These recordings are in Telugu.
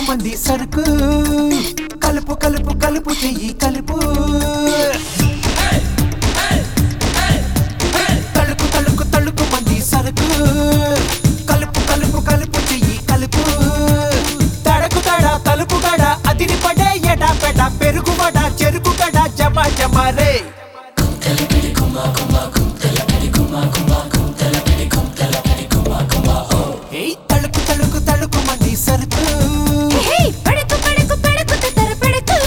మంది సరుకు కలుపు కలుపు కలుపు చెయ్యి కలుపు తళుకు తళుకు తళుకు మంది సరుకు కలుపు కలుపు కలుపు చెయ్యి కలుపు తడకు తడ తలుపు గడ అదిరి పడే ఎడా పెడ పెరుగు వడ చెరుకు గడ జమ జమ రే ఏయ్ తళుకు తళుకు తళుకు మంది సరుకు హే పడకు పడకు పడకు తత్తర పడకు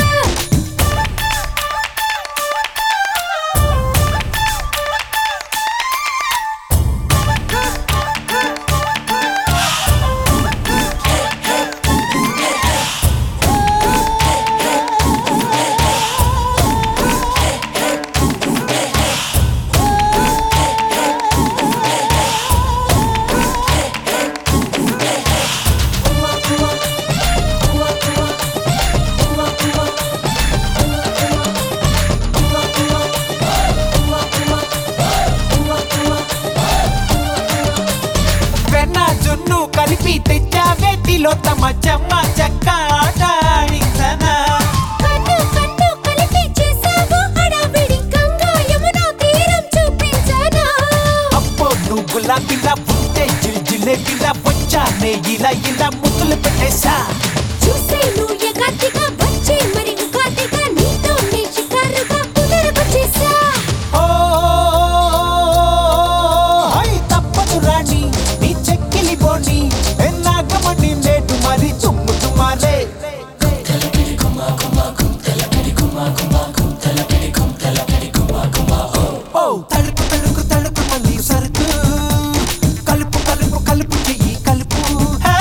వెన్న జున్ను కలిపి తెచ్చావే తిలోత్తమ చెమ్మ చెక్క ఆట ఆడించనా కన్ను కన్ను కలిపి చేసావు హడావిడి గంగా యమున తీరం చూపించనా అప్పో నువ్వు గులాబీలా ఉంటే జిల్ జిలేబీలా వచ్చానే ఇలా ఇలా ముద్దులు పెట్టేశా చూసేను ఎగాతిగా వచ్చే మరి ఉగాదిగా నీతో నే షికారుగా కుదరకొచ్చేసా ఓ హై తప్పదు రాణి నీ చెక్కిలి బోని ఎన్నాగమని నేటు మరి చుమ్ము చుమ్మాలే ఓ తలుపు తలుపు తలుపు మంది సరుకు కలుపు కలుపు కలుపు చెయ్యి కలుపు హే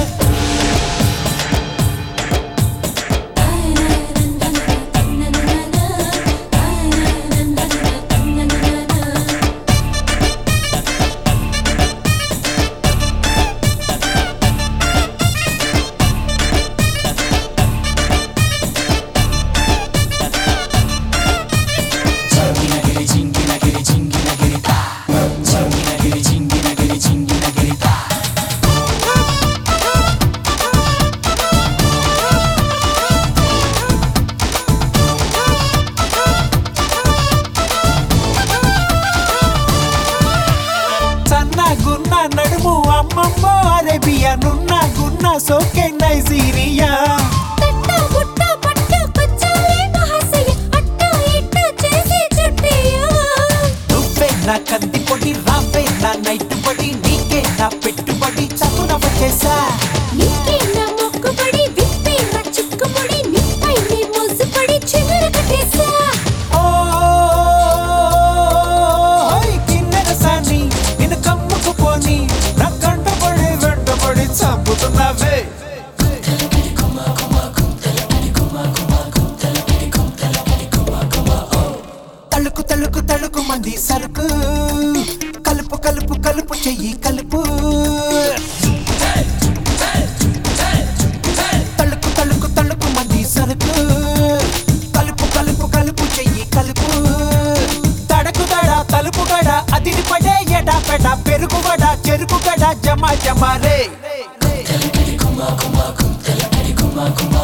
సన్న గున్న నడుము అమ్మమ్మ అరేబియా నున్న గున్న సోకే నైజీరియా తట్ట బుట్ట పట్టు కొచ్చాలే మహాశయ అట్ట ఇట్ట చేసి చుట్టేయా నువ్వే నా కంది పొడి రావే నా నైట్ పడి నీకే నా పెట్టుబడి చదువున వచ్చేసా నీకే నా మొక్కుబడి విప్పే నా చిక్కుముడి నీపై నీ మోసుపడి చిగురు కట్టేసా ఓ హై కిన్నెర సాని నిన్ను కమ్ముకు పోని నా కంటపడి వెంటబడి చంపుతున్నావే తలుకు తలుకు తలుకు మంది సరుకు కలుపు కలుపు కలుపు చెయ్యి కలుపు తలుకు తలుకు తలుకు మంది సరుకు కలుపు కలుపు కలుపు చెయ్యి కలుపు తడకు దడ తలుపు గడ అదిరి పడే ఎడా పెడ పెరుగు వడ చెరుకు గడ జమ జమ రే